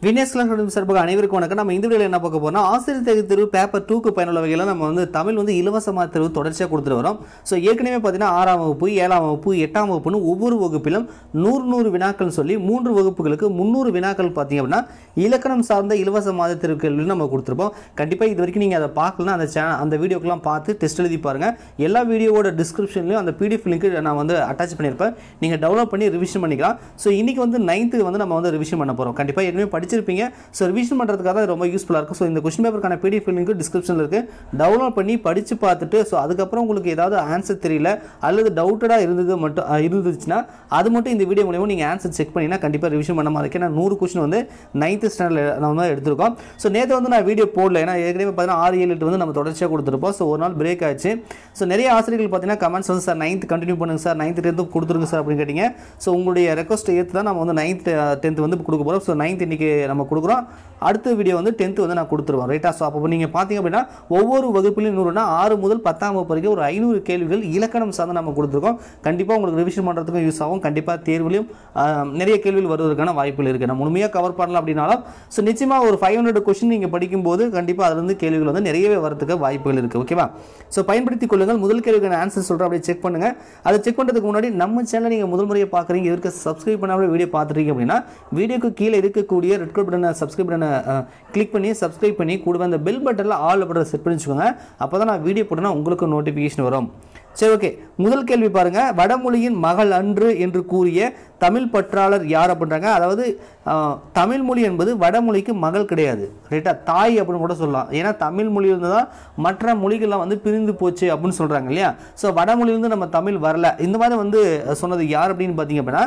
வினேஸ் class சார்பாக அனைவருக்கும் வணக்கம் நம்ம இந்த வீடியோவில் என்ன பார்க்க போறோம்னா ஆசிரியர் தேர்வு தேர்வு பேப்பர் டூக்கு பயனுள்ள வகையில் நம்ம வந்து தமிழ் வந்து இலவசமாக தேர்வு தொடர்ச்சியாக கொடுத்துட்டு வரோம் ஸோ ஏற்கனவே பார்த்தீங்கன்னா ஆறாம் வகுப்பு ஏழாம் வகுப்பு எட்டாம் வகுப்புன்னு ஒவ்வொரு வகுப்பிலும் நூறு நூறு வினாக்கள் சொல்லி மூன்று வகுப்புகளுக்கு முந்நூறு வினாக்கள் பார்த்தீங்க அப்படின்னா இலக்கணம் சார்ந்த இலவச மாத தேர்வு கேள்வி நம்ம கொடுத்துருப்போம் கண்டிப்பாக இது வரைக்கும் நீங்கள் அதை பார்க்கலன்னா அந்த சேனல் அந்த வீடியோக்கெல்லாம் பார்த்து டெஸ்ட் எழுதி பாருங்க எல்லா வீடியோவோட டிஸ்கிரிப்ஷன்லையும் அந்த பிடிஎஃப் லிங்க் நான் வந்து அட்டாச் பண்ணியிருப்பேன் நீங்கள் டவுன்லோட் பண்ணி ரிவிஷன் பண்ணிக்கலாம் ஸோ இன்னைக்கு வந்து நைன்த்து வந்து நம்ம வந்து ரிவிஷன் பண்ண போகிறோம் கண்டிப்பாக ஏற்கனவே படிச்சிருப்பீங்க ஸோ ரிவிஷன் பண்ணுறதுக்காக அது ரொம்ப யூஸ்ஃபுல்லாக இருக்கும் ஸோ இந்த கொஸ்டின் பேப்பருக்கான பிடிஎஃப் லிங்க் டிஸ்கிரிப்ஷனில் இருக்குது டவுன்லோட் பண்ணி படித்து பார்த்துட்டு ஸோ அதுக்கப்புறம் உங்களுக்கு ஏதாவது ஆன்சர் தெரியல அல்லது டவுட்டடாக இருந்தது மட்டும் அஹ், இருந்துச்சுன்னா அது மட்டும் இந்த வீடியோ மூலியமாக நீங்கள் ஆன்சர் செக் பண்ணினா கண்டிப்பாக ரிவிஷன் பண்ண மாதிரி இருக்கு ஏன்னா நூறு கொஸ்டின் வந்து நைன்த்து ஸ்டாண்டர்டில் நம்ம வந்து எடுத்திருக்கோம் ஸோ நேற்று வந்து நான் வீடியோ போடல ஏன்னா ஏற்கனவே பார்த்தீங்கன்னா ஆறு ஏழு எட்டு வந்து நம்ம தொடர்ச்சியாக கொடுத்துருப்போம் ஸோ ஒரு நாள் பிரேக் ஆச்சு ஸோ நிறைய ஆசிரியர்கள் பார்த்தீங்கன்னா கமெண்ட்ஸ் வந்து சார் நைன்த் கண்டினியூ பண்ணுங்க சார் நைன்த் டென்த்து கொடுத்துருங்க சார் அப்படின்னு கேட்டிங்க ஸோ உங்களுடைய ரெக்வஸ்ட் ஏற்று தான் நம்ம வந்து நைன்த் டென்த் வந்து கொடுக்க போகிறோம் ஸோ நைன்த் இன்னைக்கு நம்ம கொடுக்குறோம் அடுத்த வீடியோ வந்து டென்த்து வந்து நான் கொடுத்துருவோம் ரைட்டா ஸோ அப்போ நீங்கள் பார்த்தீங்க அப்படின்னா ஒவ்வொரு வகுப்புலையும் நூறுனா ஆறு முதல் பத்தாம் வகுப்பு வரைக்கும் ஒரு ஐநூறு கேள்விகள் இலக்கணம் சார்ந்து நம்ம கொடுத்துருக்கோம் கண்டிப்பாக உங்களுக்கு ரிவிஷன் பண்ணுறதுக்கும் யூஸ் ஆகும் கண்டிப்பாக தேர்வுலையும் ஆஹ், நிறைய கேள்விகள் வருவதற்கான வாய்ப்புகள் இருக்குது நான் முழுமையாக கவர் பண்ணலாம் அப்படின்னாலும் ஸோ நிச்சயமாக ஒரு ஃபைவ் ஹண்ட்ரட் கொஸ்டின் நீங்கள் படிக்கும்போது கண்டிப்பாக அதுலேருந்து கேள்விகள் வந்து நிறையவே வரதுக்கு வாய்ப்புகள் இருக்குது ஓகேவா ஸோ பயன்படுத்திக் கொள்ளுங்கள் முதல் கேள்விக்கான ஆன்சர் சொல்கிறேன் அப்படியே செக் பண்ணுங்கள் அதை செக் பண்ணுறதுக்கு முன்னாடி நம்ம சேனலை நீங்கள் முதல் முறையை பார்க்குறீங்க இதற்கு சப்ஸ்கிரைப் பண்ணாமல் வீடியோ பார்த்துருக்கீங்க அப்படின்னா வீடியோக்கு கீழே இருக்கக்கூடிய ரெட் கலர் பட்டனை சப்ஸ்கிரைப் பட்டனை கிளிக் பண்ணி சப்ஸ்கிரைப் பண்ணி கூடவே அந்த பெல் பட்டனில் ஆல் பட்டனை செட் பண்ணி வச்சுக்கோங்க அப்போ தான் நான் வீடியோ போட்டேன்னா உங்களுக்கு நோட்டிஃபிகேஷன் வரும் சரி ஓகே முதல் கேள்வி பாருங்க வடமொழியின் மகள் அன்று என்று கூறிய தமிழ் பற்றாளர் யார் அப்படின்றாங்க அதாவது ஆஹ், தமிழ் மொழி என்பது வடமொழிக்கு மகள் கிடையாது ரைட்டா தாய் அப்படின்னு கூட சொல்லலாம் ஏன்னா தமிழ் மொழியிலிருந்து தான் மற்ற மொழிகள்லாம் வந்து பிரிந்து போச்சு அப்படின்னு சொல்றாங்க இல்லையா ஸோ வடமொழியிலிருந்து நம்ம தமிழ் வரல இந்த மாதிரி வந்து சொன்னது யார் அப்படின்னு பார்த்தீங்க அப்படின்னா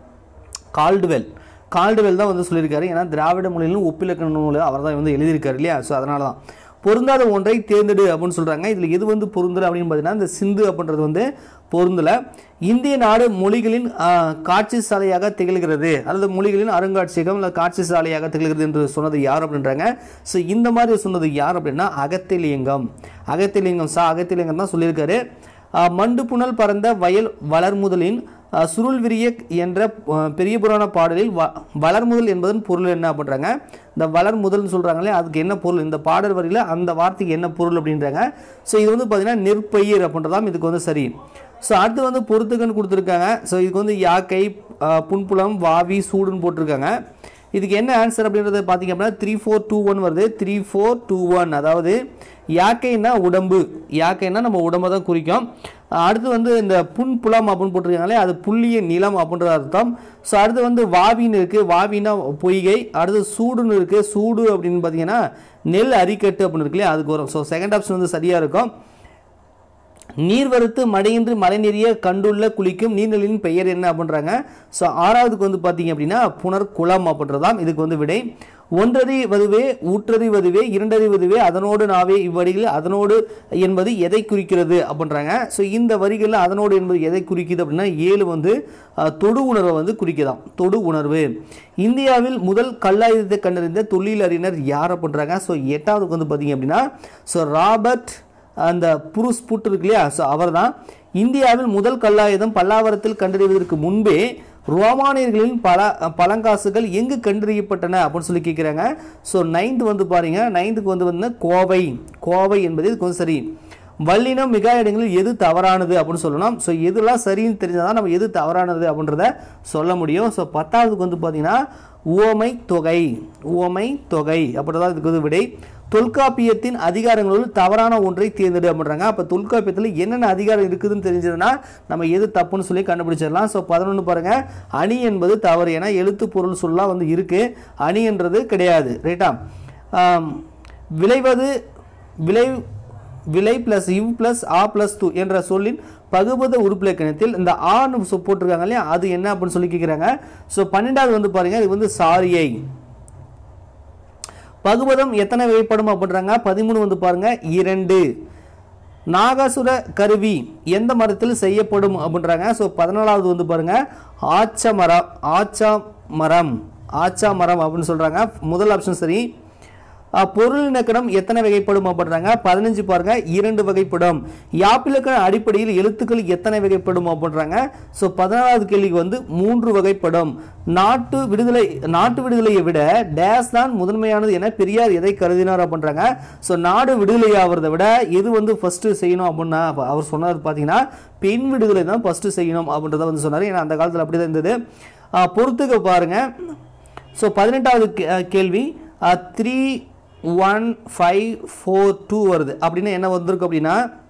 கால்டுவெல் கால்டுவெல் தான் வந்து சொல்லியிருக்காரு ஏன்னா திராவிட மொழியிலும் ஒப்பிலக்கண நூலை அவர் தான் வந்து எழுதியிருக்காரு இல்லையா ஸோ அதனால தான் பொருந்தாத ஒன்றை தேர்ந்தெடு அப்படின்னு சொல்கிறாங்க இதில் எது வந்து பொருந்தல அப்படின்னு பார்த்தீங்கன்னா இந்த சிந்து அப்படின்றது வந்து பொருந்தல இந்திய நாடு மொழிகளின் ஆஹ், காட்சி சாலையாக திகழ்கிறது அல்லது மொழிகளின் அருங்காட்சியகம் அல்லது காட்சி சாலையாக திகழ்கிறது என்று சொன்னது யார் அப்படின்றாங்க ஸோ இந்த மாதிரி சொன்னது யார் அப்படின்னா அகத்திலிங்கம் அகத்திலிங்கம் சா அகத்திலிங்கம் தான் சொல்லியிருக்காரு ஆஹ், மண்டு புனல் பறந்த வயல் வளர்முதலின் அஹ், சுருள் விரிய என்ற அஹ், பெரிய புராண பாடலில் வ வளர்முதல் என்பதன் பொருள் என்ன அப்படின்றாங்க இந்த வளர்முதல்னு சொல்கிறாங்களே அதுக்கு என்ன பொருள் இந்த பாடல் வரியில் அந்த வார்த்தைக்கு என்ன பொருள் அப்படின்றாங்க ஸோ இது வந்து பார்த்தீங்கன்னா நெற்பயிர் அப்படின்றதாம் இதுக்கு வந்து சரி ஸோ அடுத்து வந்து பொறுத்துக்கன்னு கொடுத்துருக்காங்க ஸோ இதுக்கு வந்து யாக்கை அஹ், புன்புலம் வாவி சூடுன்னு போட்டிருக்காங்க இதுக்கு என்ன ஆன்சர் அப்படின்றது பார்த்தீங்க அப்படின்னா த்ரீ ஃபோர் டூ ஒன் வருது த்ரீ ஃபோர் டூ ஒன் அதாவது யாக்கைன்னா உடம்பு யாக்கைன்னா நம்ம உடம்பை தான் குறிக்கும் அடுத்து வந்து இந்த புன்புலம் அப்படின்னு போட்டிருக்காங்களே அது புள்ளிய நிலம் அப்படின்ற அர்த்தம் ஸோ அடுத்து வந்து வாவின்னு இருக்குது வாவினா பொய்கை அடுத்து சூடுன்னு இருக்குது சூடு அப்படின்னு பார்த்தீங்கன்னா நெல் அரிக்கட்டு அப்படின்னு இருக்கு இல்லையா அதுக்கு வரும் ஸோ செகண்ட் ஆப்ஷன் வந்து சரியாக இருக்கும் நீர் வறுத்து மடையின்றி மழை நிறைய கண்டுள்ள குளிக்கும் நீர்நிலையின் பெயர் என்ன அப்படின்றாங்க ஸோ ஆறாவதுக்கு வந்து பார்த்தீங்க அப்படின்னா புனர்குளம் அப்படின்றதாம் இதுக்கு வந்து விடை ஒன்றறி வதுவே ஊற்றறி வதுவே இரண்டறி வதுவே அதனோடு நாவே இவ்வடிகளில் அதனோடு என்பது எதை குறிக்கிறது அப்படின்றாங்க ஸோ இந்த வரிகளில் அதனோடு என்பது எதை குறிக்குது அப்படின்னா ஏழு வந்து அஹ், தொடு உணர்வை வந்து குறிக்குதாம் தொடு உணர்வு இந்தியாவில் முதல் கல்லாயுதத்தை கண்டறிந்த தொழில் அறிஞர் யார் அப்படின்றாங்க ஸோ எட்டாவதுக்கு வந்து பார்த்தீங்க அப்படின்னா ஸோ ராபர்ட் அந்த புருஸ் புட் இருக்கு இல்லையா ஸோ அவர் தான் இந்தியாவில் முதல் கல்லாயுதம் பல்லாவரத்தில் கண்டறிவதற்கு முன்பே ரோமானியர்களின் பல பழங்காசுகள் எங்கு கண்டறியப்பட்டன அப்படின்னு சொல்லி கேட்குறாங்க ஸோ நைன்த் வந்து பாருங்க நைன்த்துக்கு வந்து வந்து கோவை கோவை என்பது இதுக்கு வந்து சரி வல்லினம் மிக இடங்களில் எது தவறானது அப்படின்னு சொல்லணும் ஸோ எதுலாம் சரின்னு தெரிஞ்சால் தான் நம்ம எது தவறானது அப்படின்றத சொல்ல முடியும் ஸோ பத்தாவதுக்கு வந்து பார்த்தீங்கன்னா உவமை தொகை உவமை தொகை அப்படின்றதான் இதுக்கு வந்து விடை தொல்காப்பியத்தின் அதிகாரங்களுள் தவறான ஒன்றை தேர்ந்தெடு அப்படின்றாங்க அப்போ தொல்காப்பியத்தில் என்னென்ன அதிகாரம் இருக்குதுன்னு தெரிஞ்சதுன்னா நம்ம எது தப்புன்னு சொல்லி கண்டுபிடிச்சிடலாம் ஸோ பதினொன்று பாருங்க அணி என்பது தவறு ஏன்னா எழுத்து பொருள் சொல்லலாம் வந்து இருக்கு அணி என்றது கிடையாது ரைட்டா ஆம், விளைவது விளை விலை பிளஸ் இவ் பிளஸ் ஆ பிளஸ் து என்ற சொல்லின் பகுபத உறுப்பிலக்கணத்தில் இந்த ஆன்னு சொ- போட்டிருக்காங்க இல்லையா அது என்ன அப்படின்னு சொல்லி கேட்குறாங்க ஸோ பன்னெண்டாவது வந்து பாருங்க இது வந்து சாரியை பகுபதம் எத்தனை வகைப்படும் அப்படின்றாங்க பதிமூணு வந்து பாருங்க இரண்டு நாகாசுர கருவி எந்த மரத்தில் செய்யப்படும் அப்படின்றாங்க ஸோ பதினாலாவது வந்து பாருங்க ஆச்ச மரம் ஆச்சா மரம் ஆச்சா மரம் அப்படின்னு சொல்றாங்க முதல் ஆப்ஷன் சரி அஹ், பொருள் இலக்கணம் எத்தனை வகைப்படும் அப்படின்றாங்க பதினஞ்சு பாருங்க இரண்டு வகைப்படும் யாப்பிலக்கண அடிப்படையில் எழுத்துக்கள் எத்தனை வகைப்படும் அப்படின்றாங்க ஸோ பதினாறாவது கேள்விக்கு வந்து மூன்று வகைப்படும் நாட்டு விடுதலை நாட்டு விடுதலையை விட டேஸ் தான் முதன்மையானது என பெரியார் எதை கருதினார் அப்படின்றாங்க ஸோ நாடு விடுதலை ஆகிறத விட எது வந்து ஃபர்ஸ்ட் செய்யணும் அப்படின்னா அப்ப அவர் சொன்னது பார்த்தீங்கன்னா பெண் விடுதலை தான் ஃபர்ஸ்ட் செய்யணும் அப்படின்றத வந்து சொன்னார் ஏன்னா அந்த காலத்தில் அப்படி தான் இருந்தது அஹ், பொறுத்துக்க பாருங்க ஸோ பதினெட்டாவது கே- அஹ், கேள்வி three one five four two வருது அப்படின்னு என்ன வந்திருக்கு அப்படின்னா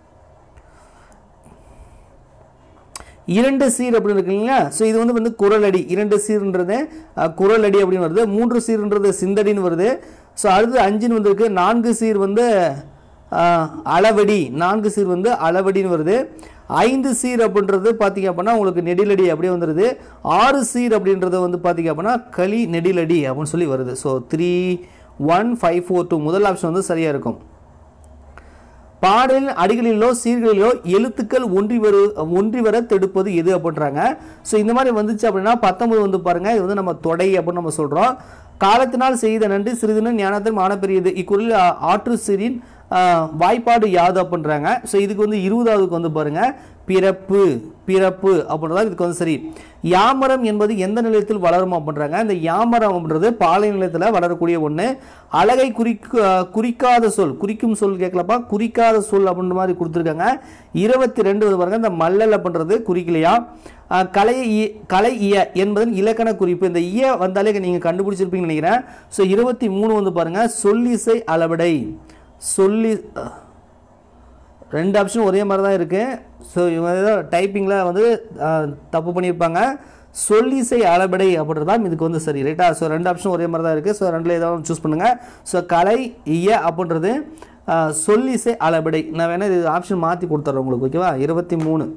இரண்டு சீர் அப்படின்னு இருக்கு இல்லைங்களா ஸோ இது வந்து வந்து குரலடி இரண்டு சீர்ன்றது அஹ், குரலடி அப்படின்னு வருது மூன்று சீர்ன்றது சிந்தடின்னு வருது ஸோ அடுத்து அஞ்சுன்னு வந்திருக்கு நான்கு சீர் வந்து அஹ், அளவடி நான்கு சீர் வந்து அளவடின்னு வருது ஐந்து சீர் அப்படின்றது பார்த்தீங்க அப்படின்னா உங்களுக்கு நெடிலடி அப்படியே வந்துடுது ஆறு சீர் அப்படின்றது வந்து பார்த்தீங்க அப்படின்னா களி நெடிலடி அப்படின்னு சொல்லி வருது so three one five four two முதல் ஆப்ஷன் வந்து சரியாக இருக்கும் பாடலின் அடிகளிலோ சீர்களிலோ எழுத்துக்கள் ஒன்றி வரு ஒன்றி வர தடுப்பது எது அப்படின்றாங்க ஸோ இந்த மாதிரி வந்துச்சு அப்படின்னா பத்தொன்பது வந்து பாருங்க இது வந்து நம்ம தொடை அப்படின்னு நம்ம சொல்றோம் காலத்தினால் செய்த நன்றி சிறிதுன்னு ஞானத்தில் மான பெரியது இக்குறில் ஆ- ஆற்று சிறின் ஆ, வாய்ப்பாடு யாது அப்படின்றாங்க ஸோ இதுக்கு வந்து இருபதாவதுக்கு வந்து பாருங்க பிறப்பு பிறப்பு அப்படின்றதா இதுக்கு வந்து சரி யாமரம் என்பது எந்த நிலையத்தில் வளரும் அப்படின்றாங்க இந்த யாமரம் அப்படின்றது பாலை நிலையத்தில் வளரக்கூடிய ஒன்று அழகை குறிக்க குறிக்காத சொல் குறிக்கும் சொல் கேட்கலப்பா குறிக்காத சொல் அப்படின்ற மாதிரி கொடுத்துருக்காங்க இருபத்தி ரெண்டு வந்து பாருங்க இந்த மல்லல் அப்படின்றது குறிக்கலையா அஹ், கலை இ- கலை இய என்பதன் இலக்கண குறிப்பு இந்த இய வந்தாலே நீங்கள் கண்டுபிடிச்சிருப்பீங்கன்னு நினைக்கிறேன் ஸோ இருபத்தி மூணு வந்து பாருங்க சொல்லிசை அளவடை சொல்லி அஹ், ரெண்டு ஆப்ஷன் ஒரே மாதிரி தான் இருக்குது ஸோ இவங்க ஏதோ டைப்பிங்கில் வந்து அஹ், தப்பு பண்ணியிருப்பாங்க சொல்லிசை அளபடை அப்படின்றது தான் இதுக்கு வந்து சரி ரைட்டா ஸோ ரெண்டு ஆப்ஷன் ஒரே மாதிரி தான் இருக்குது ஸோ ரெண்டில் ஏதாவது சூஸ் பண்ணுங்கள் ஸோ கலை இய அப்படின்றது அஹ், சொல்லிசை அளபடை நான் வேணால் இது ஆப்ஷன் மாற்றி கொடுத்துட்றேன் உங்களுக்கு ஓகேவா இருபத்தி மூணு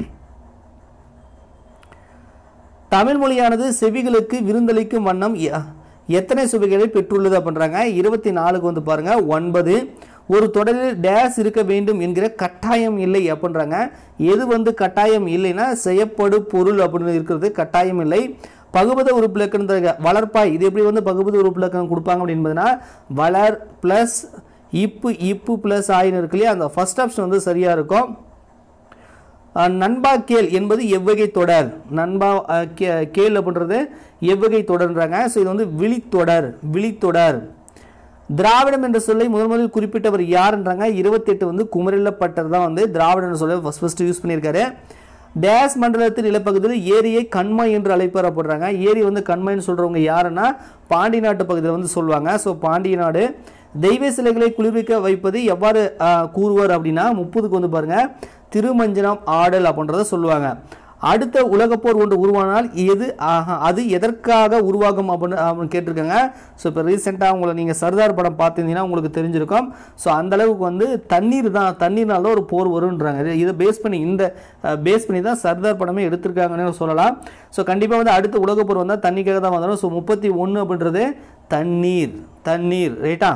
தமிழ் மொழியானது செவிகளுக்கு விருந்தளிக்கும் வண்ணம் எ- எத்தனை சுவைகளை பெற்றுள்ளது அப்படின்றாங்க இருபத்தி நாலுக்கு வந்து பாருங்க ஒன்பது ஒரு தொடரில் டேஸ் இருக்க வேண்டும் என்கிற கட்டாயம் இல்லை அப்படின்றாங்க எது வந்து கட்டாயம் இல்லைன்னா செய்யப்படு பொருள் அப்படின்னு இருக்கிறது கட்டாயம் இல்லை பகுபத உறுப்பிலக்கண வளர்ப்பாய் இது எப்படி வந்து பகுபத உறுப்பிலக்கணம் கொடுப்பாங்க அப்படின்பதுனா வளர் ப்ளஸ் இப்பு இப்பு ப்ளஸ் ஆயின்னு இருக்கு இல்லையா அந்த ஃபர்ஸ்ட் ஆப்ஷன் வந்து சரியாக இருக்கும் அஹ் நண்பா கேள் என்பது எவ்வகை தொடர் நண்பா அஹ், கே- கேள் அப்படின்றது எவ்வகை தொடர்ன்றாங்க ஸோ இது வந்து விழித்தொடர் விழித்தொடர் திராவிடம் என்ற சொல்லை முதல் முதலில் குறிப்பிட்டவர் யாருன்றாங்க இருபத்தெட்டு வந்து குமரில்லப்பட்டர் தான் வந்து திராவிடம் என்ற சொல்லை ஃபஸ்ட் ஃபஸ்ட்டு யூஸ் பண்ணியிருக்காரு டேஸ் மண்டலத்தின் நிலப்பகுதியில் ஏரியை கண்மாய் என்று அழைப்பார் அப்படின்றாங்க ஏரி வந்து கண்மாய்ன்னு சொல்கிறவங்க யாருன்னா பாண்டி நாட்டு பகுதியில் வந்து சொல்லுவாங்க ஸோ பாண்டிய நாடு தெய்வ சிலைகளை குளிர்விக்க வைப்பது எவ்வாறு ஆஹ், கூறுவார் அப்படின்னா முப்பதுக்கு வந்து பாருங்க திருமஞ்சனம் ஆடல் அப்படின்றத சொல்லுவாங்க அடுத்த உலகப்போர் ஒன்று உருவானால் எது ஆஹா, அது எதற்காக உருவாகும் அப்படின்னு அப்படின்னு கேட்டிருக்காங்க ஸோ இப்போ ரீசெண்டாக உங்களை நீங்கள் சர்தார் படம் பார்த்துருந்தீங்கன்னா உங்களுக்கு தெரிஞ்சிருக்கும் ஸோ அந்த அளவுக்கு வந்து தண்ணீர் தான் தண்ணீர்னால தான் ஒரு போர் வருன்றாங்க இது- இதை பேஸ் பண்ணி இந்த பேஸ் பண்ணி தான் சர்தார் படமே எடுத்திருக்காங்கன்னு சொல்லலாம் ஸோ கண்டிப்பாக வந்து அடுத்த உலகப்போர் வந்தால் தண்ணிக்காக தான் வந்துடும் ஸோ முப்பத்தி ஒன்று அப்படின்றது தண்ணீர் தண்ணீர் ரைட்டா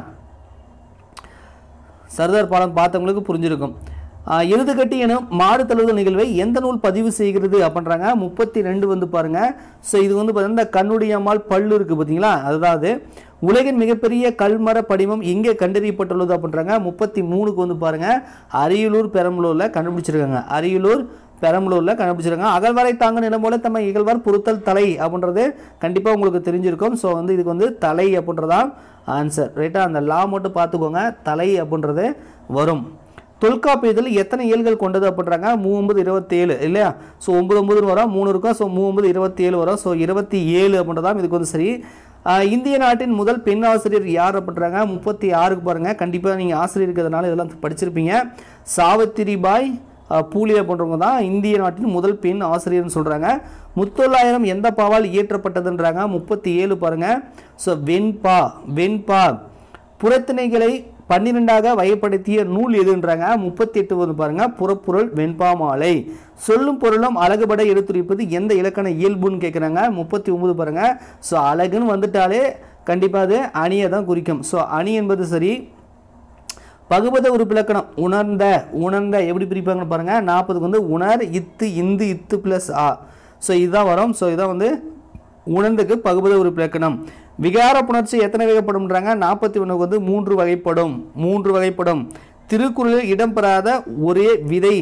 சர்தார் பாடம் பார்த்தவங்களுக்கு புரிஞ்சிருக்கும் ஆஹ் எழுதுகட்டி எனும் மாடு தழுவுதல் நிகழ்வை எந்த நூல் பதிவு செய்கிறது அப்படின்றாங்க முப்பத்தி ரெண்டு வந்து பாருங்க ஸோ இது வந்து பார்த்தீங்கன்னா இந்த கண்ணுடையம்மாள் பல்லு இருக்கு பார்த்தீங்களா அதாவது உலகின் மிகப்பெரிய கல்மர படிமம் எங்கே கண்டறியப்பட்டுள்ளது அப்படின்றாங்க முப்பத்தி மூணுக்கு வந்து பாருங்க அரியலூர் பெரம்பலூரில் கண்டுபிடிச்சிருக்காங்க அரியலூர் பெரம்பலூரில் கண்டுபிடிச்சிருக்காங்க அகழ்வாரை தாங்க நிலம் போல தம்மை இகழ்வார் பொருத்தல் தலை அப்படின்றது கண்டிப்பாக உங்களுக்கு தெரிஞ்சிருக்கும் ஸோ வந்து இதுக்கு வந்து தலை அப்படின்றதான் ஆன்சர் ரைட்டா அந்த லா மட்டும் பார்த்துக்கோங்க தலை அப்படின்றது வரும் தொல்காப்பியத்தில் எத்தனை ஏழ்கள் கொண்டது அப்படின்றாங்க மூவொம்பது இருபத்தேழு இல்லையா ஸோ ஒம்பது ஒம்பதுன்னு வரும் மூணு இருக்கும் ஸோ மூவொம்பது இருபத்தேழு வரும் ஸோ இருபத்தி ஏழு அப்படின்றதான் இதுக்கு வந்து சரி ஆஹ் இந்திய நாட்டின் முதல் பெண் ஆசிரியர் யார் அப்படின்றாங்க முப்பத்தி ஆறுக்கு பாருங்கள் கண்டிப்பாக நீங்கள் ஆசிரியர் இருக்கிறதுனால இதெல்லாம் படிச்சிருப்பீங்க சாவித்திரிபாய் அஹ், பூலியா போன்றவங்க தான் இந்திய நாட்டின் முதல் பெண் ஆசிரியர்னு சொல்கிறாங்க முத்தொள்ளாயிரம் எந்த பாவால் இயற்றப்பட்டதுன்றாங்க முப்பத்தி ஏழு பாருங்கள் ஸோ வெண்பா வெண்பா புறத்திணைகளை பன்னிரெண்டாக வகைப்படுத்திய நூல் எதுன்றாங்க முப்பத்தி எட்டு வந்து பாருங்க புறப்பொருள் வெண்பா மாலை சொல்லும் பொருளும் அழகுபட எடுத்துரைப்பது எந்த இலக்கண இயல்புன்னு கேட்குறாங்க முப்பத்தி ஒன்பது பாருங்க ஸோ அழகுன்னு வந்துட்டாலே கண்டிப்பாக அது அணியை தான் குறிக்கும் ஸோ அணி என்பது சரி பகுபத உறுப்பிலக்கணம் உணர்ந்த உணர்ந்த எப்படி பிரிப்பாங்கன்னு பாருங்க நாற்பதுக்கு வந்து உணர் இத்து இந்து இத்து ப்ளஸ் ஆ ஸோ இதுதான் வரும் ஸோ இதான் வந்து உணர்ந்துக்கு பகுபத உறுப்பிலக்கணம் விகார புணர்ச்சி எத்தனை வகைப்படும்ன்றாங்க நாற்பத்தி ஒன்றுக்கு வந்து மூன்று வகைப்படும் மூன்று வகைப்படும் திருக்குறளில் இடம்பெறாத ஒரே விதை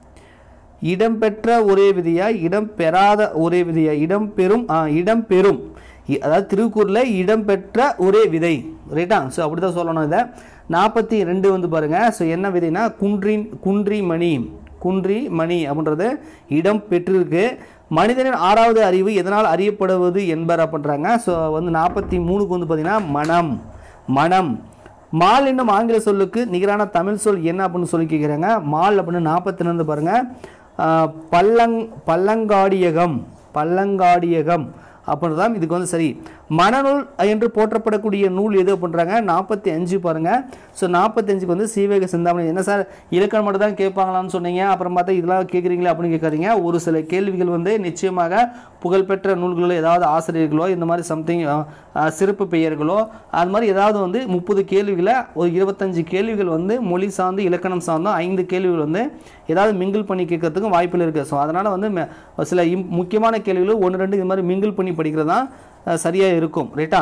இடம்பெற்ற ஒரே விதியா இடம்பெறாத ஒரே விதியா இடம்பெறும் ஆ இடம்பெறும் இ- அதாவது திருக்குறளில் இடம்பெற்ற ஒரே விதை ரைட்டா ஸோ அப்படி தான் சொல்லணும் இதை நாற்பத்தி ரெண்டு வந்து பாருங்கள் ஸோ என்ன விதைனா குன்றின் குன்றி மணி குன்றி மணி அப்படின்றது இடம் பெற்றிருக்கு மனிதனின் ஆறாவது அறிவு எதனால் அறியப்படுவது என்பர் அப்படின்றாங்க ஸோ வந்து நாற்பத்தி மூணுக்கு வந்து பார்த்தீங்கன்னா மனம் மனம் மால் என்னும் ஆங்கில சொல்லுக்கு நிகரான தமிழ் சொல் என்ன அப்படின்னு சொல்லி கேட்குறாங்க மால் அப்படின்னு நாற்பத்தி ரெண்டு பாருங்கள் ஆஹ் பல்லங் பல்லங்காடியகம் பல்லங்காடியகம் அப்படின்றது தான் இதுக்கு வந்து சரி மனநூல் என்று போற்றப்படக்கூடிய நூல் எது அப்படின்றாங்க நாற்பத்தி அஞ்சு பாருங்கள் ஸோ நாற்பத்தஞ்சுக்கு வந்து சீவக சிந்தாமணி என்ன சார் இலக்கணம் மட்டும் தான் கேட்பாங்களான்னு சொன்னீங்க அப்புறம் பார்த்தா இதெல்லாம் கேட்குறீங்களா அப்படின்னு கேட்காதீங்க ஒரு சில கேள்விகள் வந்து நிச்சயமாக புகழ்பெற்ற நூல்களோ ஏதாவது ஆசிரியர்களோ இந்த மாதிரி சம்திங் சிறப்பு பெயர்களோ அது மாதிரி ஏதாவது வந்து முப்பது கேள்விகளை ஒரு இருபத்தஞ்சு கேள்விகள் வந்து மொழி சார்ந்து இலக்கணம் சார்ந்தும் ஐந்து கேள்விகள் வந்து ஏதாவது மிங்கிள் பண்ணி கேட்கறதுக்கும் வாய்ப்புகள் இருக்குது ஸோ அதனால் வந்து ம- சில இம் முக்கியமான கேள்விகள் ஒன்று ரெண்டு இது மாதிரி மிங்கிள் பண்ணி படிக்கிறது தான் சரியாக இருக்கும் ரைட்டா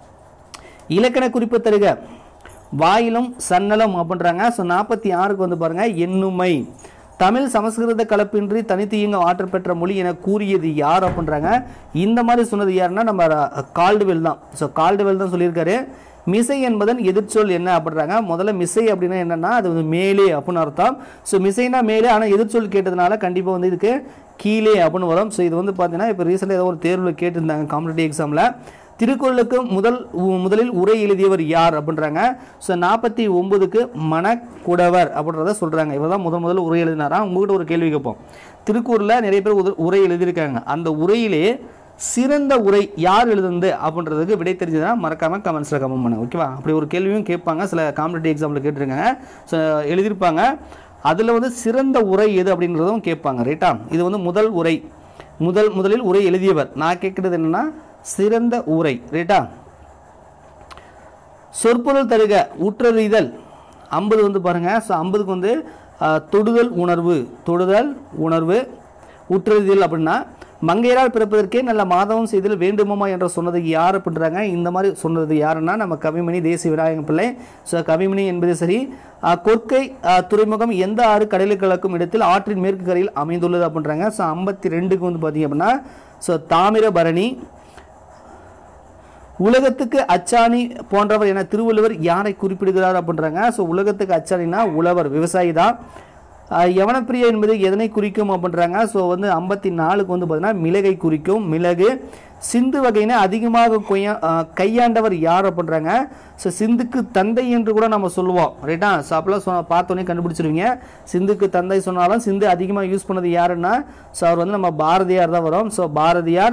இலக்கண குறிப்பு தருக வாயிலும் சன்னலம் அப்படின்றாங்க ஸோ நாற்பத்தி ஆறுக்கு வந்து பாருங்க எண்ணுமை தமிழ் சமஸ்கிருத கலப்பின்றி தனித்து இயங்க ஆற்றல் பெற்ற மொழி என கூறியது யார் அப்படின்றாங்க இந்த மாதிரி சொன்னது யாருன்னா நம்ம கால்டுவெல் தான் ஸோ கால்டுவெல் தான் சொல்லியிருக்காரு மிசை என்பதன் எதிர்ச்சொல் என்ன அப்படின்றாங்க முதல்ல மிசை அப்படின்னா என்னன்னா அது வந்து மேலே அப்படின்னு அர்த்தம் ஸோ மிசைனா மேலே ஆனால் எதிர்ச்சொல் கேட்டதுனால கண்டிப்பாக வந்து இதுக்கு கீழே அப்படின்னு வரும் ஸோ இது வந்து பார்த்தீங்கன்னா இப்போ ரீசெண்டாக ஏதோ ஒரு தேர்வில் கேட்டிருந்தாங்க காம்படிட்டிவ் எக்ஸாமில் திருக்குறளுக்கு முதல் உ- முதலில் உரை எழுதியவர் யார் அப்படின்றாங்க ஸோ நாற்பத்தி ஒன்பதுக்கு மணக்குடவர் அப்படின்றத சொல்கிறாங்க இவர் தான் முதல் முதல்ல உரை எழுதினாரா உங்ககிட்ட ஒரு கேள்வி கேட்போம் திருக்குறளில் நிறைய பேர் உத- உரை எழுதியிருக்காங்க அந்த உரையிலே சிறந்த உரை யார் எழுதுனது அப்படின்றதுக்கு விடை தெரிஞ்சதுன்னா மறக்காமல் கமெண்ட்ஸில் கமெண்ட் பண்ணுங்க ஓகேவா அப்படி ஒரு கேள்வியும் கேட்பாங்க சில காம்படிட்டிவ் எக்ஸாமில் கேட்டிருக்காங்க ஸோ எழுதியிருப்பாங்க அதில் வந்து சிறந்த உரை எது அப்படின்றதும் கேட்பாங்க ரைட்டா இது வந்து முதல் உரை முதல் முதலில் உரை எழுதியவர் நான் கேட்குறது என்னன்னா சிறந்த உரை ரைட்டா சொற்பொருள் தருக உற்றறிதல் ஐம்பது வந்து பாருங்க ஸோ ஐம்பதுக்கு வந்து அஹ், தொடுதல் உணர்வு தொடுதல் உணர்வு உற்றறிதல் அப்படின்னா மங்கையரால் பிறப்பதற்கே நல்ல மாதவம் செய்தல் வேண்டுமாமா என்ற சொன்னது யார் அப்படின்றாங்க இந்த மாதிரி சொன்னது யாருன்னா நம்ம கவிமணி தேசிய விநாயகம் பிள்ளை ஸோ கவிமணி என்பது சரி அஹ், கொற்கை அஹ், துறைமுகம் எந்த ஆறு கடலுக்கு கலக்கும் இடத்தில் ஆற்றின் மேற்கு கரையில் அமைந்துள்ளது அப்படின்றாங்க ஸோ ஐம்பத்தி ரெண்டுக்கு வந்து பார்த்தீங்க அப்படின்னா ஸோ தாமிரபரணி உலகத்துக்கு அச்சாணி போன்றவர் என திருவள்ளுவர் யாரை குறிப்பிடுகிறார் அப்படின்றாங்க ஸோ உலகத்துக்கு அச்சாணினா உழவர் விவசாயி தான் ஆஹ் யவனப்பிரியா என்பது எதனை குறிக்கும் அப்படின்றாங்க ஸோ வந்து ஐம்பத்தி நாலுக்கு வந்து பார்த்தீங்கன்னா மிளகை குறிக்கும் மிளகு சிந்து வகையினை அதிகமாக கொய்யா ஆஹ் கையாண்டவர் யார் அப்படின்றாங்க ஸோ சிந்துக்கு தந்தை என்று கூட நம்ம சொல்லுவோம் ரைட்டா ஸோ அப்பெல்லாம் சொன்ன பார்த்தோன்னே கண்டுபிடிச்சிருவீங்க சிந்துக்கு தந்தை சொன்னாலும் சிந்து அதிகமாக யூஸ் பண்ணது யாருன்னா ஸோ அவர் வந்து நம்ம பாரதியார் தான் வரும் ஸோ பாரதியார்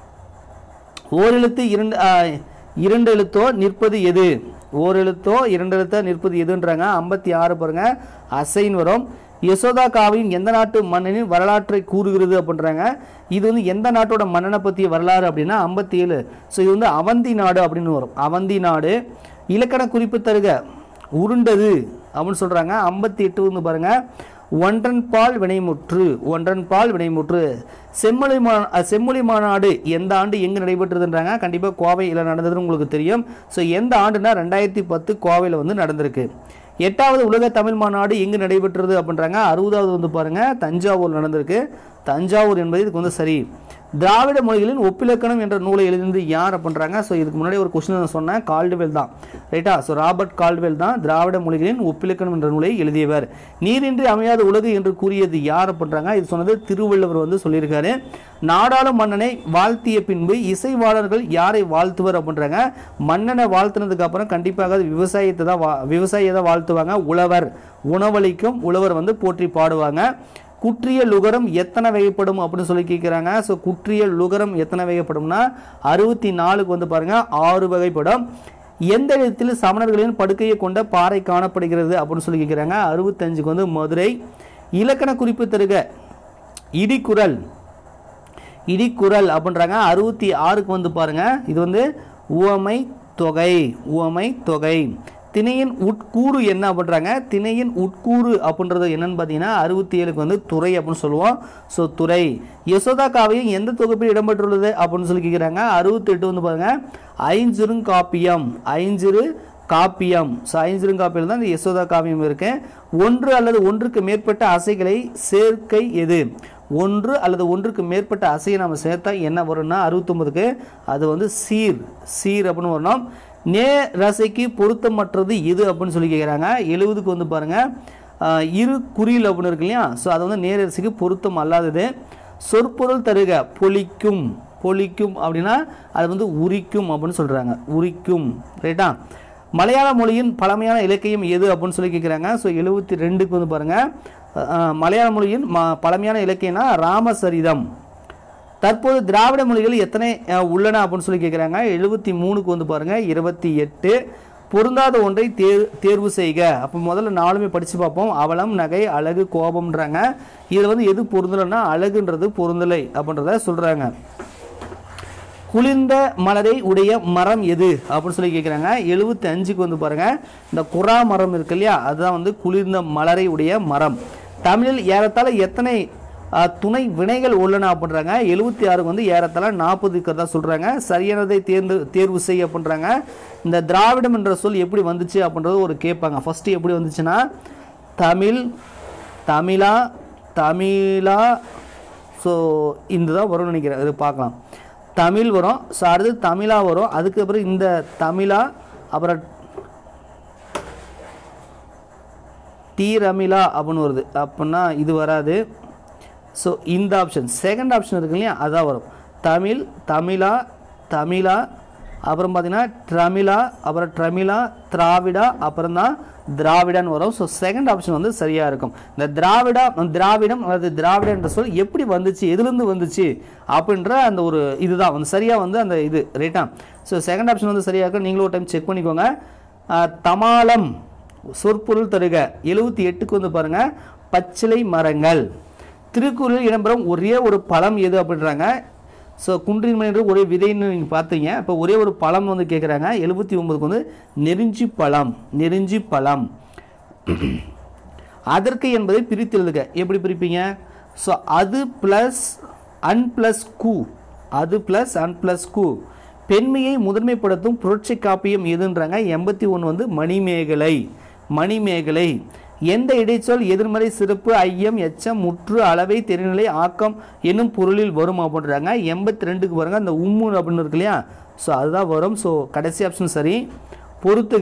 ஓரெழுத்து இரண்டு ஆ, இரண்டு எழுத்தோ நிற்பது எது ஓரெழுத்தோ இரண்டு எழுத்தோ நிற்பது எதுன்றாங்க ஐம்பத்தி ஆறு பாருங்க அசைன் வரும் யசோதா காவியம் எந்த நாட்டு மன்னனின் வரலாற்றை கூறுகிறது அப்படின்றாங்க இது வந்து எந்த நாட்டோட மன்னனை பற்றிய வரலாறு அப்படின்னா ஐம்பத்தி ஏழு ஸோ இது வந்து அவந்தி நாடு அப்படின்னு வரும் அவந்தி நாடு இலக்கண குறிப்பு தருக உருண்டது அப்படின்னு சொல்கிறாங்க ஐம்பத்தி எட்டு வந்து பாருங்க ஒன்றன் பால் வினைமுற்று ஒன்றன் பால் வினைமுற்று செம்மொழி மா அஹ் செம்மொழி மாநாடு எந்த ஆண்டு எங்கே நடைபெற்றதுன்றாங்க கண்டிப்பாக கோவையில் நடந்ததுன்னு உங்களுக்கு தெரியும் ஸோ எந்த ஆண்டுனா ரெண்டாயிரத்தி பத்து கோவையில் வந்து நடந்திருக்கு எட்டாவது உலக தமிழ் மாநாடு எங்கு நடைபெற்றது அப்படின்றாங்க அறுபதாவது வந்து பாருங்க தஞ்சாவூர் நடந்திருக்கு தஞ்சாவூர் என்பது இதுக்கு வந்து சரி திராவிட மொழிகளின் ஒப்பிலக்கணம் என்ற நூலை எழுதினது யார் அப்படின்றாங்க ஸோ இதுக்கு முன்னாடி ஒரு கொஸ்டின் நான் சொன்னேன் கால்டுவெல் தான் ரைட்டா ஸோ ராபர்ட் கால்டுவெல் தான் திராவிட மொழிகளின் ஒப்பிலக்கணம் என்ற நூலை எழுதியவர் நீரின்றி அமையாத உலகு என்று கூறியது யார் அப்படின்றாங்க இது சொன்னது திருவள்ளுவர் வந்து சொல்லியிருக்காரு நாடாளும் மன்னனை வாழ்த்திய பின்பு இசைவாளர்கள் யாரை வாழ்த்துவர் அப்படின்றாங்க மன்னனை வாழ்த்துனதுக்கு அப்புறம் கண்டிப்பாக அது விவசாயத்தை தான் வா விவசாயியை தான் வாழ்த்துவாங்க உழவர் உணவளிக்கும் உழவர் வந்து போற்றி பாடுவாங்க குற்றிய லுகரம் எத்தனை வகைப்படும் அப்படின்னு சொல்லி கேட்குறாங்க ஸோ குற்றிய லுகரம் எத்தனை வகைப்படும்னா அறுபத்தி நாலுக்கு வந்து பாருங்க ஆறு வகைப்படும் எந்த இடத்தில் சமணர்களின் படுக்கையை கொண்ட பாறை காணப்படுகிறது அப்படின்னு சொல்லி கேட்குறாங்க அறுபத்தஞ்சுக்கு வந்து மதுரை இலக்கண குறிப்பு தருக இடிக்குறள் இடிக்குறள் அப்படின்றாங்க அறுபத்தி ஆறுக்கு வந்து பாருங்க இது வந்து உவமை தொகை உவமை தொகை திணையின் உட்கூறு என்ன பண்ணுறாங்க திணையின் உட்கூறு அப்படின்றது என்னன்னு பார்த்தீங்கன்னா அறுபத்தி ஏழுக்கு வந்து துறை அப்படின்னு சொல்லுவோம் ஸோ துறை யசோதா காவியம் எந்த தொகுப்பில் இடம்பெற்றுள்ளது அப்படின்னு சொல்லி கேட்குறாங்க அறுபத்தெட்டு வந்து பாருங்க ஐஞ்சிருங்காப்பியம் ஐஞ்சிறு காப்பியம் ஸோ ஐஞ்சிருங்காப்பியம் தான் இந்த யசோதா காவியம் இருக்கு ஒன்று அல்லது ஒன்றுக்கு மேற்பட்ட அசைகளை சேர்க்கை எது ஒன்று அல்லது ஒன்றுக்கு மேற்பட்ட அசையை நம்ம சேர்த்தா என்ன வரும்னா அறுபத்தொம்பதுக்கு அது வந்து சீர் சீர் அப்படின்னு வரணும் நே ரசைக்கு பொருத்தமற்றது எது அப்படின்னு சொல்லி கேட்குறாங்க எழுபதுக்கு வந்து பாருங்கள் ஆஹ், இரு குறியில் அப்படின்னு இருக்கு இல்லையா ஸோ அது வந்து நேரரசுக்கு பொருத்தம் அல்லாதது சொற்பொருள் தருக பொலிக்கும் பொலிக்கும் அப்படின்னா அது வந்து உரிக்கும் அப்படின்னு சொல்கிறாங்க உரிக்கும் ரைட்டா மலையாள மொழியின் பழமையான இலக்கியம் எது அப்படின்னு சொல்லி கேட்குறாங்க ஸோ எழுபத்தி ரெண்டுக்கு வந்து பாருங்கள் அஹ், மலையாள மொழியின் ம பழமையான இலக்கியம்னா ராமசரிதம் தற்போது திராவிட மொழிகள் எத்தனை அஹ், உள்ளன அப்படின்னு சொல்லி கேட்குறாங்க எழுபத்தி மூணுக்கு வந்து பாருங்கள் இருபத்தி எட்டு பொருந்தாத ஒன்றை தேர் தேர்வு செய்க அப்போ முதல்ல நாலுமே படித்து பார்ப்போம் அவலம் நகை அழகு கோபம்ன்றாங்க இதில் வந்து எது பொருந்தலைன்னா அழகுன்றது பொருந்தலை அப்படின்றத சொல்கிறாங்க குளிர்ந்த மலரை உடைய மரம் எது அப்படின்னு சொல்லி கேட்குறாங்க எழுபத்தி அஞ்சுக்கு வந்து பாருங்க இந்த குறா மரம் இருக்கு இல்லையா அதுதான் வந்து குளிர்ந்த மலரை உடைய மரம் தமிழில் ஏறத்தாழ எத்தனை அஹ், துணை வினைகள் உள்ளன அப்படின்றாங்க எழுபத்தி ஆறுக்கு வந்து ஏறத்தாழ நாற்பது இருக்கிறதா சொல்கிறாங்க சரியானதை தேர்ந்து தேர்வு செய் அப்படின்றாங்க இந்த திராவிடம் என்ற சொல் எப்படி வந்துச்சு அப்படின்றது ஒரு கேட்பாங்க ஃபஸ்ட்டு எப்படி வந்துச்சுன்னா தமிழ் தமிழா தமிழா ஸோ இந்த தான் வரும்னு நினைக்கிறேன் இது பார்க்கலாம் தமிழ் வரும் ஸோ அடுத்து தமிழா வரும் அதுக்கப்புறம் இந்த தமிழா அப்புறம் தீரமிழா அப்படின்னு வருது அப்படின்னா இது வராது ஸோ இந்த ஆப்ஷன் செகண்ட் ஆப்ஷன் இருக்கு இல்லையா அதான் வரும் தமிழ் தமிழா தமிழா அப்புறம் பார்த்தீங்கன்னா ட்ரமிழா அப்புறம் ட்ரமிழா திராவிடா அப்புறம் தான் திராவிடன் வரும் ஸோ செகண்ட் ஆப்ஷன் வந்து சரியாக இருக்கும் இந்த திராவிடா திராவிடம் அல்லது திராவிட என்ற சொல் எப்படி வந்துச்சு எதுலேருந்து வந்துச்சு அப்படின்ற அந்த ஒரு இதுதான் வந்து சரியாக வந்து அந்த இது ரைட்டா ஸோ செகண்ட் ஆப்ஷன் வந்து சரியாக இருக்கும் நீங்களும் ஒரு டைம் செக் பண்ணிக்கோங்க ஆஹ், தமாலம் சொற்பொருள் தருக எழுபத்தி எட்டுக்கு வந்து பாருங்க பச்சிலை மரங்கள் திருக்குறளில் இடம்பெறும் ஒரே ஒரு பழம் எது அப்படின்றாங்க ஸோ குன்றின் மணி ஒரே விதைன்னு நீங்கள் பார்த்தீங்க இப்போ ஒரே ஒரு பழம் வந்து கேட்குறாங்க எழுபத்தி ஒன்பதுக்கு வந்து நெருஞ்சி பழம் நெருஞ்சி பழம் அதற்கு என்பதை பிரித்து எழுதுக எப்படி பிரிப்பீங்க ஸோ அது ப்ளஸ் அன் ப்ளஸ் கு அது ப்ளஸ் அன் ப்ளஸ் கு பெண்மையை முதன்மைப்படுத்தும் புரட்சி காப்பியம் எதுன்றாங்க எண்பத்தி ஒன்று வந்து மணிமேகலை மணிமேகலை எந்த இடைச்சொல் எதிர்மறை சிறப்பு ஐயம் எச்சம் முற்று அளவை தெரிநிலை ஆக்கம் என்னும் பொருளில் வரும் அப்படின்றாங்க எண்பத்தி ரெண்டுக்கு பாருங்க அந்த உம்மு அப்படின்னு இருக்கு இல்லையா ஸோ அதுதான் வரும் ஸோ கடைசி ஆப்ஷன் சரி பொறுத்துக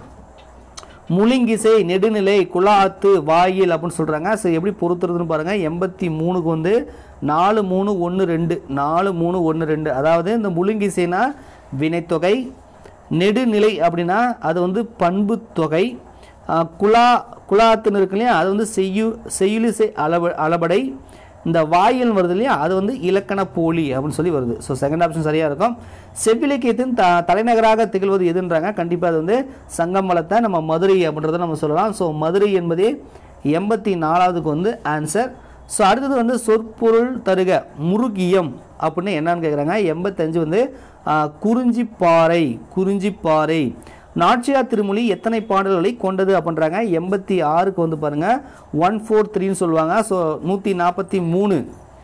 முளிங்கிசை நெடுநிலை குலாத்து வாயில் அப்படின்னு சொல்கிறாங்க ஸோ எப்படி பொறுத்துறதுன்னு பாருங்கள் எண்பத்தி மூணுக்கு வந்து நாலு மூணு ஒன்று ரெண்டு நாலு மூணு ஒன்று ரெண்டு அதாவது இந்த முழுங்கிசைனா வினைத்தொகை நெடுநிலை அப்படின்னா அது வந்து பண்பு தொகை ஆஹ், குலா குலாத்துன்னு இருக்கு இல்லையா அது வந்து செய்யு செய்யுளிசை அளவ அளபடை இந்த வாயில் வருது இல்லையா அது வந்து இலக்கண போலி அப்படின்னு சொல்லி வருது ஸோ செகண்ட் ஆப்ஷன் சரியாக இருக்கும் செவ்விலக்கியத்தின் த தலைநகராக திகழ்வது எதுன்றாங்க கண்டிப்பாக அது வந்து சங்கமலத்தை நம்ம மதுரை அப்படின்றத நம்ம சொல்லலாம் ஸோ மதுரை என்பதே எண்பத்தி நாலாவதுக்கு வந்து ஆன்சர் ஸோ அடுத்தது வந்து சொற்பொருள் தருக முருகியம் அப்படின்னு என்னன்னு கேட்குறாங்க எண்பத்தஞ்சு வந்து ஆ, குறிஞ்சிப்பாறை குறிஞ்சிப்பாறை நாச்சியார் திருமொழி எத்தனை பாடல்களை கொண்டது அப்படின்றாங்க எண்பத்தி ஆறுக்கு வந்து பாருங்கள் ஒன் ஃபோர் த்ரீன்னு சொல்லுவாங்க ஸோ நூற்றி நாற்பத்தி மூணு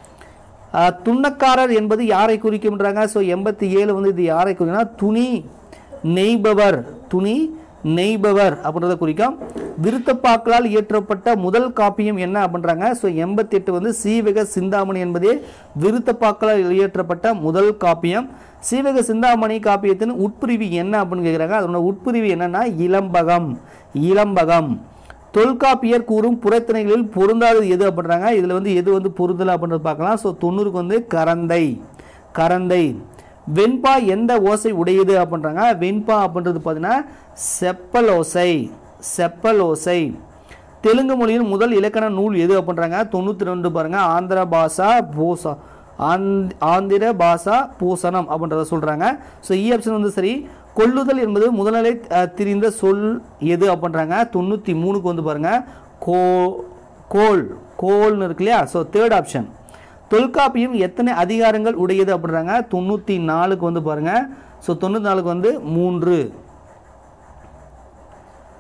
ஆஹ் துண்ணக்காரர் என்பது யாரை குறிக்கும்ன்றாங்க ஸோ எண்பத்தி ஏழு வந்து இது யாரை குறிக்கும்னா துணி நெய்பவர் துணி நெய்பவர் அப்படின்றத குறிக்கும் விருத்தப்பாக்களால் இயற்றப்பட்ட முதல் காப்பியம் என்ன அப்படின்றாங்க ஸோ எண்பத்தி எட்டு வந்து சீவக சிந்தாமணி என்பதே விருத்தப்பாக்களால் இயற்றப்பட்ட முதல் காப்பியம் சீவக சிந்தாமணி காப்பியத்தின் உட்பிரிவு என்ன அப்படின்னு கேட்குறாங்க அதனோட உட்பிரிவு என்னன்னா இளம்பகம் இளம்பகம் தொல்காப்பியர் கூறும் புறத்திணைகளில் பொருந்தாதது எது அப்படின்றாங்க இதில் வந்து எது வந்து பொருந்தலை அப்படின்றது பார்க்கலாம் ஸோ தொண்ணூறுக்கு வந்து கரந்தை கரந்தை வெண்பா எந்த ஓசை உடையது அப்படின்றாங்க வெண்பா அப்படின்றது பார்த்தீங்கன்னா செப்பல் ஓசை செப்பல் ஓசை தெலுங்கு மொழியின் முதல் இலக்கண நூல் எது அப்படின்றாங்க தொண்ணூற்றி ரெண்டு பாருங்க ஆந்திர பாஷா பூசா ஆந்த் ஆந்திர பாஷா பூசணம் அப்படின்றத சொல்கிறாங்க ஸோ இ ஆப்ஷன் வந்து சரி கொல்லுதல் என்பது முதல்நிலை அஹ், திரிந்த சொல் எது அப்படின்றாங்க தொண்ணூற்றி மூணுக்கு வந்து பாருங்க கோ கோல் கோல்னு இருக்கு இல்லையா ஸோ தேர்ட் ஆப்ஷன் தொல்காப்பியம் எத்தனை அதிகாரங்கள் உடையது அப்படின்றாங்க தொண்ணூற்றி நாலுக்கு வந்து பாருங்க ஸோ தொண்ணூற்றி நாலுக்கு வந்து மூன்று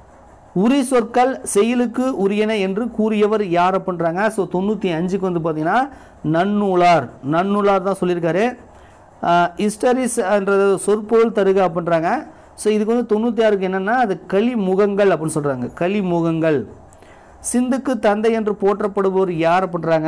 உரி சொற்கள் செயலுக்கு உரியன என்று கூறியவர் யார் அப்படின்றாங்க ஸோ தொண்ணூற்றி அஞ்சுக்கு வந்து பார்த்தீங்கன்னா நன்னூலார் நன்னூலார் தான் சொல்லியிருக்காரு ஹிஸ்டரிஸ்ன்றது சொற்பொருள் தருக அப்படின்றாங்க ஸோ இதுக்கு வந்து தொண்ணூற்றி ஆறுக்கு என்னென்னா அது களிமுகங்கள் அப்படின்னு சொல்கிறாங்க களிமுகங்கள் சிந்துக்கு தந்தை என்று போற்றப்படுபவர் யார் அப்படின்றாங்க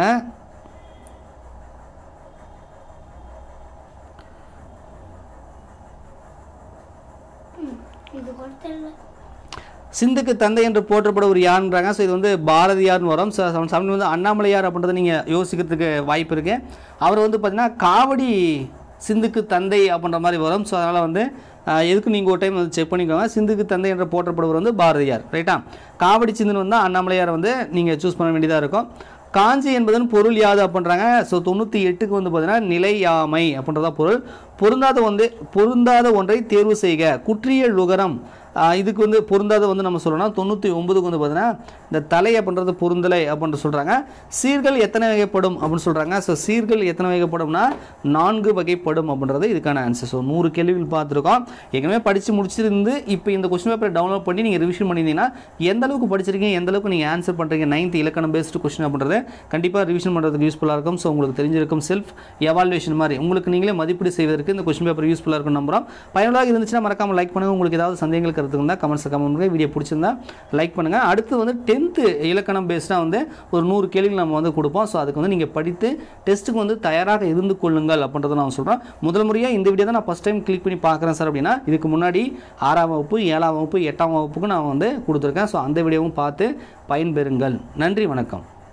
இது கூட தெரியல சிந்துக்கு தந்தை என்று போற்றப்படுவர் யாருன்றாங்க ஸோ இது வந்து பாரதியார்னு வரும் ஸோ சமயம் வந்து அண்ணாமலையார் அப்படின்றத நீங்கள் யோசிக்கிறதுக்கு வாய்ப்பு இருக்குது அவர் வந்து பார்த்தீங்கன்னா காவடி சிந்துக்கு தந்தை அப்படின்ற மாதிரி வரும் ஸோ அதனால் வந்து ஆஹ், எதுக்கு நீங்கள் ஒரு டைம் வந்து செக் பண்ணிக்கோங்க சிந்துக்கு தந்தை என்று போற்றப்படுவர் வந்து பாரதியார் ரைட்டா காவடி சிந்துன்னு வந்து அண்ணாமலையார் வந்து நீங்கள் சூஸ் பண்ண வேண்டியதாக இருக்கும் காஞ்சி என்பதன் பொருள் யாது அப்படின்றாங்க ஸோ தொண்ணூற்றி எட்டுக்கு வந்து பார்த்தீங்கன்னா நிலையாமை அப்படின்றதா பொருள் பொருந்தாத வந்து பொருந்தாத ஒன்றை தேர்வு செய்க குற்றியல் லுகரம் ஆஹ் இதுக்கு வந்து பொருந்தாத வந்து நம்ம சொல்லணும் தொண்ணூற்றி ஒன்பதுக்கு வந்து பார்த்தீங்கன்னா இந்த தலை அப்படின்றது பொருந்தலை அப்படின்ட்டு சொல்கிறாங்க சீர்கள் எத்தனை வகைப்படும் அப்படின்னு சொல்கிறாங்க ஸோ சீர்கள் எத்தனை வகைப்படும்னா நான்கு வகைப்படும் அப்படின்றது இதுக்கான ஆன்சர் ஸோ நூறு கேள்விகள் பார்த்துருக்கோம் ஏற்கனவே படித்து முடிச்சிருந்து இப்போ இந்த கொஸ்டின் பேப்பரை டவுன்லோட் பண்ணி நீங்கள் ரிவிஷன் பண்ணியிருந்தீங்கன்னா எந்த அளவுக்கு படிச்சிருக்கீங்க எந்த அளவுக்கு நீங்கள் ஆன்சர் பண்ணுறீங்க நைன்த் இலக்கணம் பேஸ்டு கொஸ்டின் அப்படின்றது கண்டிப்பாக ரிவிஷன் பண்ணுறதுக்கு யூஸ்ஃபுல்லாக இருக்கும் ஸோ உங்களுக்கு தெரிஞ்சிருக்கும் செல்ஃப் எவாலுவேஷன் மாதிரி உங்களுக்கு நீங்களே மதிப்பீடு செய்வதற்கு இந்த கொஸ்டின் பேப்பர் யூஸ்ஃபுல்லாக இருக்கும் நம்புறோம் பயனுள்ளதாக இருந்துச்சுன்னா மறக்காம லைக் பண்ணுங்கள் உங்களுக்கு ஏதாவது சந்தேகங்கள் கருத்து இருந்தால் கமெண்ட்ஸ் கமெண்ட் பண்ணுங்கள் வீடியோ பிடிச்சிருந்தா லைக் பண்ணுங்கள் அடுத்து வந்து டென்த்து இலக்கணம் பேஸ்டாக வந்து ஒரு நூறு கேள்விகள் நம்ம வந்து கொடுப்போம் ஸோ அதுக்கு வந்து நீங்கள் படித்து டெஸ்ட்டுக்கு வந்து தயாராக இருந்து கொள்ளுங்கள் அப்படின்றத நான் சொல்கிறேன் முதல் முறையாக இந்த வீடியோ தான் நான் ஃபஸ்ட் டைம் கிளிக் பண்ணி பார்க்குறேன் சார் அப்படின்னா இதுக்கு முன்னாடி ஆறாம் வகுப்பு ஏழாம் வகுப்பு எட்டாம் வகுப்புக்கு நான் வந்து கொடுத்துருக்கேன் ஸோ அந்த வீடியோவும் பார்த்து பயன்பெறுங்கள் நன்றி வணக்கம்